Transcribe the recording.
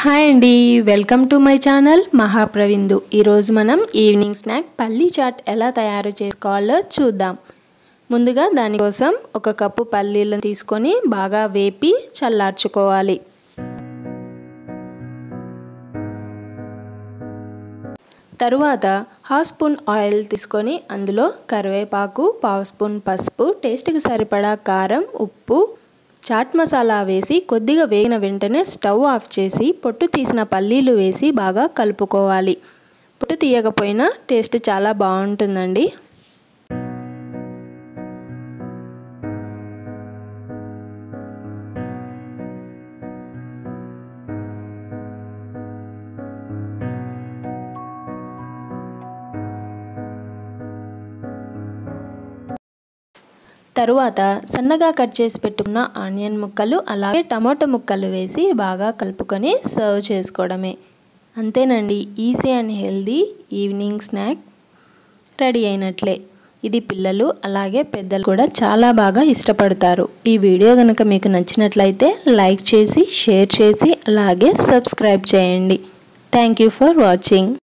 hi అండి welcome to my channel మహాప్రవిందు ఈరోజు మనం ఈవినింగ్ స్నాక్ పల్లీ చాట్ ఎలా తయారు చేసుకోవాలో చూద్దాం ముందుగా దానికోసం ఒక కప్పు పల్లీలను తీసుకొని బాగా వేపి చల్లార్చుకోవాలి తరువాత హాఫ్ స్పూన్ ఆయిల్ తీసుకొని అందులో కరివేపాకు పావు స్పూన్ పసుపు టేస్ట్కి సరిపడా కారం ఉప్పు చాట్ మసాలా వేసి కొద్దిగా వేగిన వెంటనే స్టవ్ ఆఫ్ చేసి పొట్టు తీసిన పల్లీలు వేసి బాగా కలుపుకోవాలి పొట్టు తీయకపోయినా టేస్ట్ చాలా బాగుంటుందండి తరువాత సన్నగా కట్ చేసి పెట్టుకున్న ఆనియన్ ముక్కలు అలాగే టమాటో ముక్కలు వేసి బాగా కలుపుకొని సర్వ్ చేసుకోవడమే అంతేనండి easy and healthy evening snack ready అయినట్లే ఇది పిల్లలు అలాగే పెద్దలు కూడా చాలా బాగా ఇష్టపడతారు ఈ వీడియో కనుక మీకు నచ్చినట్లయితే లైక్ చేసి షేర్ చేసి అలాగే సబ్స్క్రైబ్ చేయండి థ్యాంక్ యూ ఫర్ వాచింగ్